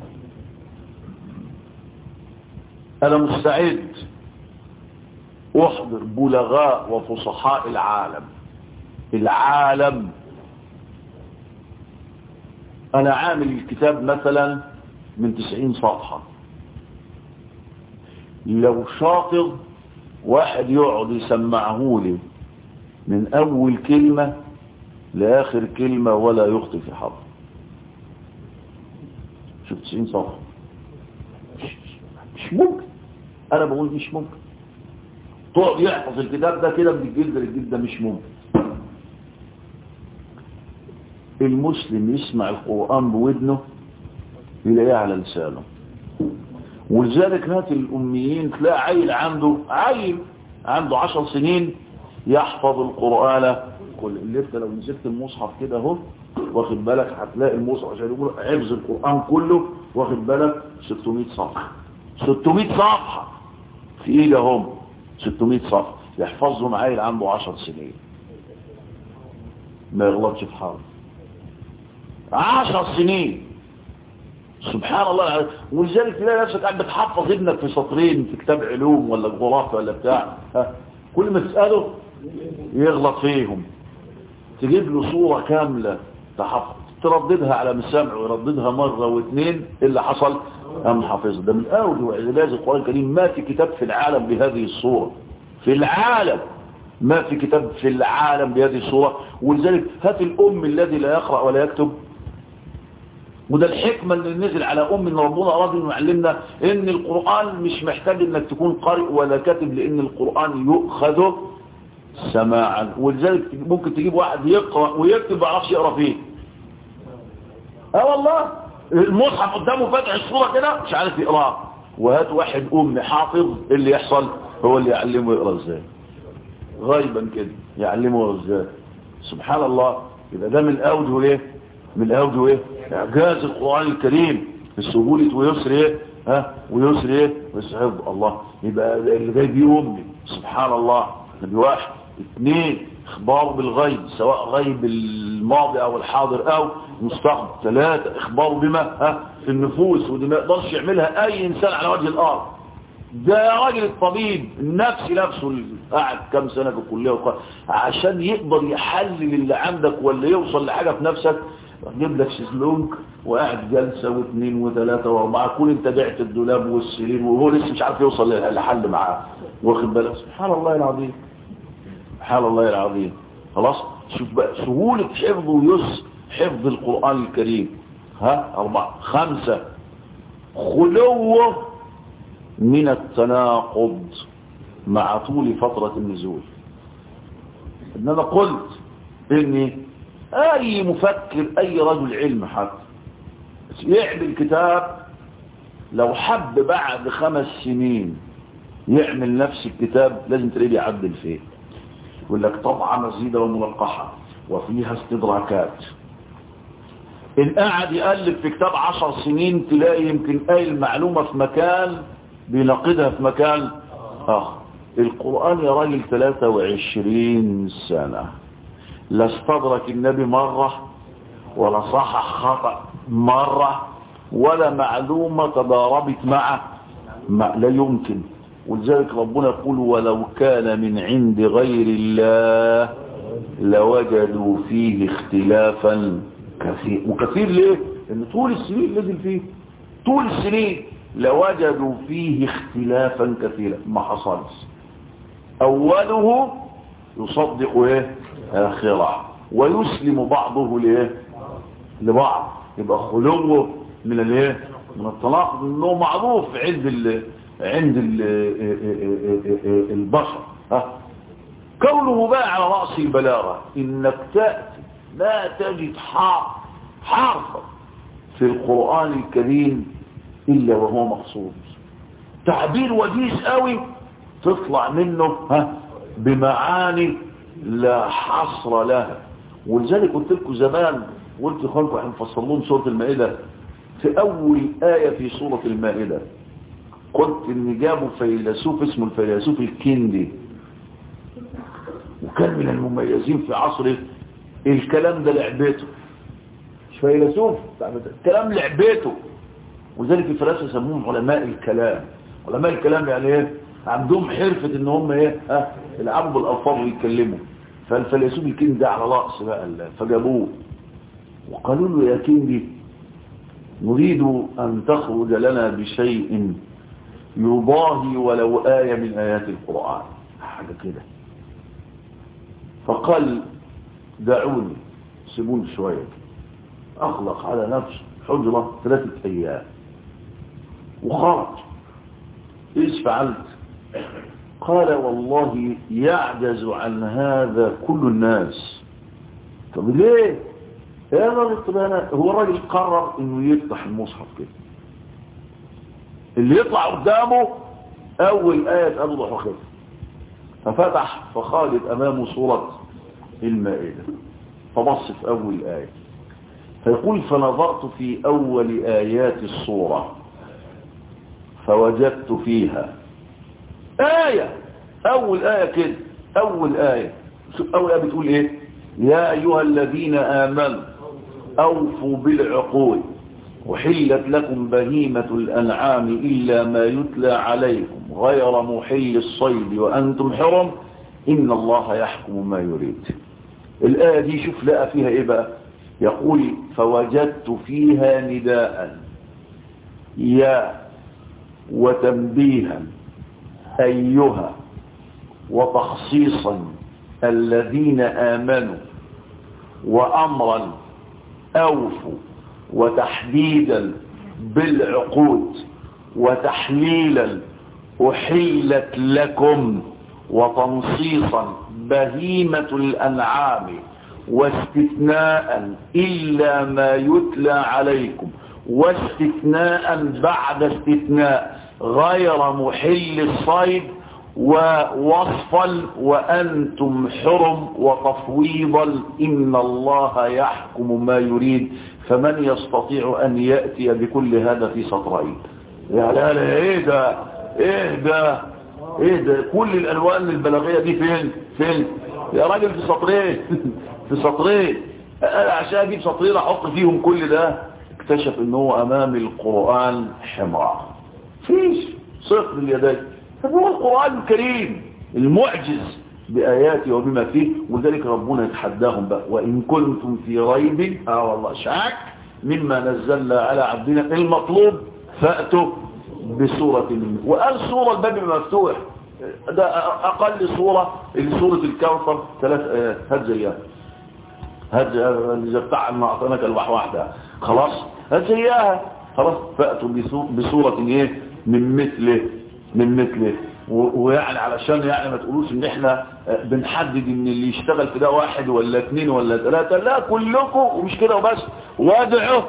أنا مستعد أحضر بلغاء وفصحاء العالم العالم أنا عامل الكتاب مثلا من تسعين صفحة لو شاطر واحد يقعد يسمعه لي من أول كلمة لآخر كلمة ولا يخطئ في حرف شوف 90 صفحة مش ممكن أنا بقول مش ممكن تقعد يحفظ الكتاب ده كده من الجلد للجلد ده مش ممكن المسلم يسمع القرآن بودنه يلاقيه على لسانه ولذلك هات الأميين تلاقي عيل عنده عيل عنده عشر سنين يحفظ القرآن كل اللي انت لو مسكت المصحف كده اهو واخد بالك هتلاقي المصحف عشان يقول حفظ القرآن كله واخد بالك 600 صفحة 600 صفحة في ايدهم 600 صفحة يحفظهم عيل عنده 10 سنين ما يغلطش في حرف 10 سنين سبحان الله ولذلك تلاقي نفسك قاعد بتحفظ ابنك في سطرين في كتاب علوم ولا جغرافيا ولا بتاع ها كل ما تسأله يغلط فيهم تجيب له صورة كاملة تحفظ ترددها على مسامع ويرددها مرة واثنين اللي حصل أم حافظ ده من أول وإعجاز القرآن الكريم ما في كتاب في العالم بهذه الصورة في العالم ما في كتاب في العالم بهذه الصورة ولذلك هات الأم الذي لا يقرأ ولا يكتب وده الحكمة اللي نزل على أم إن ربنا أراد أن يعلمنا إن القرآن مش محتاج إنك تكون قارئ ولا كاتب لأن القرآن يؤخذ سماعا ولذلك ممكن تجيب واحد يقرأ ويكتب ما يعرفش يقرأ فيه اه والله المصحف قدامه فاتح الصورة كده مش عارف يقرأ وهات واحد أم حافظ اللي يحصل هو اللي يعلمه يقرأ ازاي غيبا كده يعلمه يقرأ ازاي سبحان الله يبقى ده من أوجه ايه من أوجه ايه إعجاز القرآن الكريم في سهولة ويسر ايه ها ويسر ايه ويسر الله يبقى اللي جاي بيه أمي سبحان الله نبي واحد اثنين اخبار بالغيب سواء غيب الماضي او الحاضر او المستقبل ثلاثة اخبار بما ها في النفوس ودي ما يقدرش يعملها اي انسان على وجه الارض ده يا راجل الطبيب النفسي نفسه اللي قاعد كام سنة في الكلية وقال عشان يقدر يحلل اللي عندك ولا يوصل لحاجة في نفسك جيب لك شيزلونج وقاعد جلسة واثنين وثلاثة واربعة كل انت بعت الدولاب والسرير وهو لسه مش عارف يوصل لحل معاه واخد بالك سبحان الله العظيم سبحان الله العظيم خلاص شوف بقى سهولة حفظ ويسر حفظ القرآن الكريم ها أربعة خمسة خلوه من التناقض مع طول فترة النزول إنما قلت إني أي مفكر أي رجل علم حتى يعمل كتاب لو حب بعد خمس سنين يعمل نفس الكتاب لازم تلاقيه بيعدل فيه يقول لك طبعا مزيدة وملقحة وفيها استدراكات إن قاعد يقلب في كتاب عشر سنين تلاقي يمكن قايل معلومة في مكان بينقدها في مكان آخر القرآن يا راجل 23 سنة لا استدرك النبي مرة ولا صحح خطأ مرة ولا معلومة تضاربت مع ما لا يمكن ولذلك ربنا يقول ولو كان من عند غير الله لوجدوا فيه اختلافا كثير وكثير ليه ان طول السنين نزل فيه طول السنين لوجدوا فيه اختلافا كثيرا ما حصلش اوله يصدق ايه اخره ويسلم بعضه لايه لبعض يبقى خلوه من الايه من الطلاق انه معروف عند ال عند ال البشر ها كونه بقى على رأس البلاغة انك تأتي لا تجد حرف حرفا في القرآن الكريم إلا وهو مقصود تعبير وجيز قوي تطلع منه ها بمعاني لا حصر لها ولذلك قلت لكم زمان قلت لكم احنا مفصلون سورة المائدة في أول آية في سورة المائدة قلت ان جابوا فيلسوف اسمه الفيلسوف الكندي وكان من المميزين في عصره الكلام ده لعبته مش فيلسوف الكلام لعبته ولذلك الفلاسفه يسموهم علماء الكلام علماء الكلام يعني ايه عندهم حرفة ان هم ايه ها يلعبوا بالالفاظ ويتكلموا فالفيلسوف الكندي ده على رأس بقى فجابوه وقالوا له يا كندي نريد ان تخرج لنا بشيء يضاهي ولو آية من آيات القرآن حاجة كده فقال دعوني سيبوني شوية أغلق على نفسه حجرة ثلاثة أيام وخرج إيش فعلت قال والله يعجز عن هذا كل الناس طب ليه يا راجل أنا هو الراجل قرر انه يفتح المصحف كده اللي يطلع قدامه اول آية تقبض وخير ففتح فخالد امامه سورة المائدة فبص في اول آية فيقول فنظرت في اول ايات الصورة فوجدت فيها آية اول آية كده اول آية اول آية بتقول ايه يا ايها الذين امنوا اوفوا بالعقول وحلت لكم بهيمة الأنعام إلا ما يتلى عليكم غير محل الصيد وأنتم حرم إن الله يحكم ما يريد الآية دي شوف لقى فيها إيه بقى يقول فوجدت فيها نداء يا وتنبيها أيها وتخصيصا الذين آمنوا وأمرا أوفوا وتحديدا بالعقود وتحليلا أحلت لكم وتنصيصا بهيمة الأنعام واستثناء إلا ما يتلى عليكم واستثناء بعد استثناء غير محل الصيد ووصفا وأنتم حرم وتفويضا إن الله يحكم ما يريد فمن يستطيع أن يأتي بكل هذا في سطرين يعني لا ايه ده ايه ده ايه ده كل الألوان البلاغية دي فين فين يا راجل في سطرين في سطرين انا عشان اجيب سطرين احط فيهم كل ده اكتشف ان هو امام القرآن حمار فيش صفر اليدين هو القرآن الكريم المعجز بآياته وبما فيه ولذلك ربنا يتحداهم بقى وإن كنتم في ريب اه والله شك مما نزلنا على عبدنا المطلوب فأتوا بسورة منه وقال سورة الباب مفتوح ده أقل سورة سورة الكوثر ثلاث آيات هات زيها هات اللي بتاع ما أعطيناك البحر واحدة خلاص هات زيها خلاص فأتوا بسورة ايه من مثله من مثله ويعني علشان يعني ما تقولوش ان احنا بنحدد ان اللي يشتغل في ده واحد ولا اثنين ولا ثلاثة لا كلكم ومش كده وبس وادعوا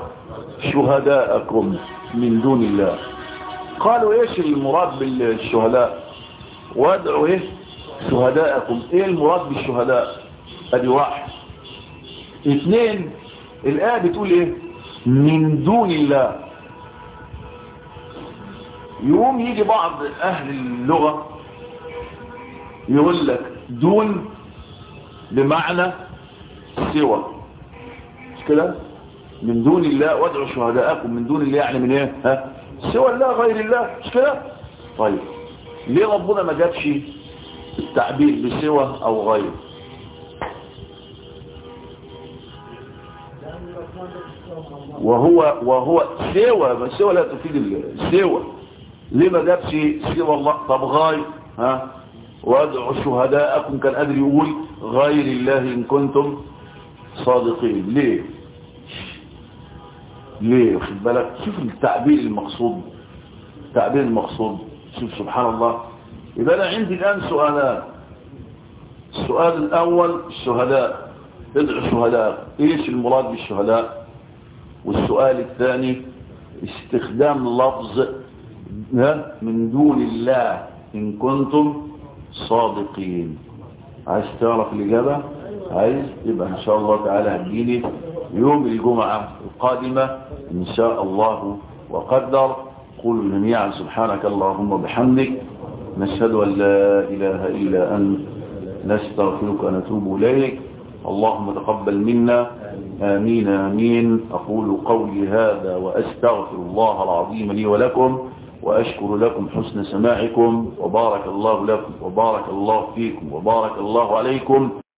شهداءكم من دون الله قالوا ايش المراد بالشهداء وادعوا ايه شهداءكم ايه المراد بالشهداء ادي واحد اثنين الآية بتقول ايه من دون الله يوم يجي بعض اهل اللغة يقول لك دون بمعنى سوى مش كده من دون الله وادعوا شهداءكم من دون الله يعني من ايه ها سوى الله غير الله مش كده طيب ليه ربنا ما جابش التعبير بسوى او غير وهو وهو سوى بس سوى لا تفيد سوى ليه ما جابش سوى الله طب غير ها وادعوا شهداءكم كان قادر يقول غير الله ان كنتم صادقين ليه ليه واخد بالك شوف التعبير المقصود التعبير المقصود شوف سبحان الله يبقى انا عندي الان سؤالان السؤال الاول الشهداء ادعوا الشهداء ايش المراد بالشهداء والسؤال الثاني استخدام لفظ من دون الله ان كنتم صادقين عايز تعرف الاجابه عايز يبقى ان شاء الله تعالى هتجيلي يوم الجمعه القادمه ان شاء الله وقدر قولوا جميعا سبحانك اللهم وبحمدك نشهد ان لا اله الا انت نستغفرك ونتوب اليك اللهم تقبل منا آمين آمين أقول قولي هذا وأستغفر الله العظيم لي ولكم وأشكر لكم حسن سماعكم وبارك الله لكم وبارك الله فيكم وبارك الله عليكم